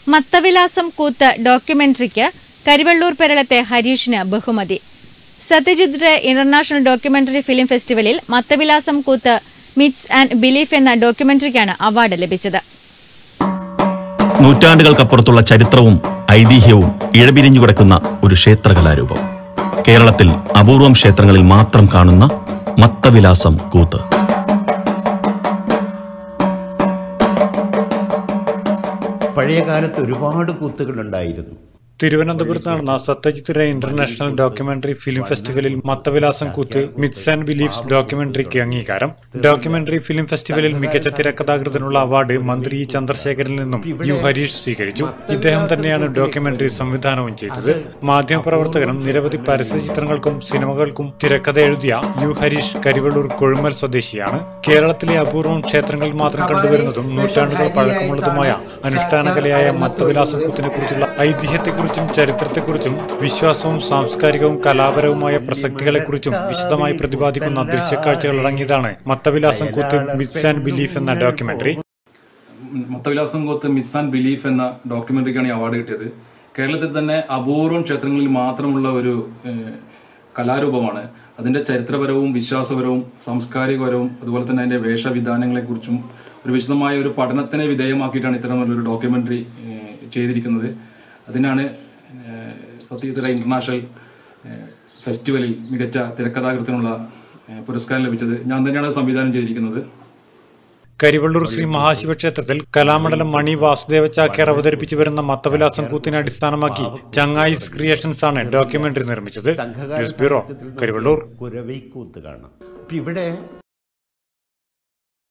മത്തവിലാസം കൂത്ത് ഡോക്യുമെന്ററിക്ക് കരിവള്ളൂർ പെരളത്തെ ഹരീഷിന് ബഹുമതി Satyajit Ray international documentary film ഫെസ്റ്റിവലിൽ Mathavilasam Koothu myths and belief എന്ന ഡോക്യുമെന്ററിക്കാണ് അവാർഡ് ലഭിച്ചത് നൂറ്റാണ്ടുകൾക്കപ്പുറത്തുള്ള ചരിത്രവും ഐതിഹ്യവും ഇഴപിരിഞ്ഞു കിടക്കുന്ന ഒരു ക്ഷേത്രകലാരൂപം കേരളത്തിൽ അപൂർവം ക്ഷേത്രങ്ങളിൽ മാത്രം കാണുന്ന മത്തവിലാസം കൂത്ത് പഴയ കാലത്ത് ഒരുപാട് കൂത്തുകളുണ്ടായിരുന്നു തിരുവനന്തപുരത്ത് നടന്ന Satyajit Ray international documentary film ഫെസ്റ്റിവലിൽ Mathavilasam Koothu myths and beliefs ഡോക്യുമെന്ററിക്ക് അംഗീകാരം ഡോക്യുമെന്ററി ഫിലിം ഫെസ്റ്റിവലിൽ മികച്ച തിരക്കഥാകൃത്തിനുള്ള അവാർഡ് മന്ത്രി ഇ ചന്ദ്രശേഖരിൽ നിന്നും യു ഹരീഷ് സ്വീകരിച്ചു ഇദ്ദേഹം തന്നെയാണ് ഡോക്യുമെന്ററി സംവിധാനവും ചെയ്തത് മാധ്യമപ്രവർത്തകനും നിരവധി പരസ്യ ചിത്രങ്ങൾക്കും സിനിമകൾക്കും തിരക്കഥ എഴുതിയ യു ഹരീഷ് കരിവള്ളൂർ കൊഴുമൽ സ്വദേശിയാണ് കേരളത്തിലെ അപൂർവം ക്ഷേത്രങ്ങളിൽ മാത്രം കണ്ടുവരുന്നതും നൂറ്റാണ്ടുകൾ പഴക്കമുള്ളതുമായ അനുഷ്ഠാന കലയായ മത്തവിലാസം കുത്തിനെ കുറിച്ചുള്ള ഐതിഹ്യത്തെക്കുറിച്ചും ചരിത്രത്തെക്കുറിച്ചും വിശ്വാസവും സാംസ്കാരികവും കലാപരവുമായ പ്രസക്തികളെക്കുറിച്ചും വിശദമായി പ്രതിപാദിക്കുന്ന ദൃശ്യക്കാഴ്ചകൾ അടങ്ങിയതാണ് Mathavilasam Koothu myths and belief എന്ന documentary Mathavilasam Koothu myths and belief എന്ന ഡോക്യുമെന്ററിക്കാണ് ഈ അവാർഡ് കിട്ടിയത് കേരളത്തിൽ തന്നെ അപൂർവം ക്ഷേത്രങ്ങളിൽ മാത്രമുള്ള ഒരു ഏഹ്, കലാരൂപമാണ് അതിന്റെ ചരിത്രപരവും വിശ്വാസപരവും സാംസ്കാരികപരവും അതുപോലെ തന്നെ അതിന്റെ വേഷവിധാനങ്ങളെക്കുറിച്ചും ഒരു വിശദമായ ഒരു പഠനത്തിനെ വിധേയമാക്കിയിട്ടാണ് ഇത്തരമൊരു ഡോക്യുമെന്ററി ഏഹ്, ചെയ്തിരിക്കുന്നത് അതിനാണ് ഏഹ്, സത്യജിത് റേ ഇന്റർനാഷണൽ ഏഹ്, ഫെസ്റ്റിവലിൽ മികച്ച തിരക്കഥാകൃത്തിനുള്ള ഏഹ്, പുരസ്കാരം ലഭിച്ചത് ഞാൻ തന്നെയാണ് അത് സംവിധാനം ചെയ്തിരിക്കുന്നത് കരിവള്ളൂർ ശ്രീ മഹാശിവക്ഷേത്രത്തിൽ കലാമണ്ഡലം മണി വാസുദേവ ചാക്യാർ അവതരിപ്പിച്ചു വരുന്ന മത്തവിലാസം കൂത്തിനെ അടിസ്ഥാനമാക്കി ചങ്ങായിസ് ക്രിയേഷൻസ് ആണ് ഡോക്യുമെന്ററി നിർമ്മിച്ചത് ന്യൂസ് ബ്യൂറോ കരിവള്ളൂർ കുരവൈക്കൂത്ത് കാണാം അപ്പൊ ഇവിടെ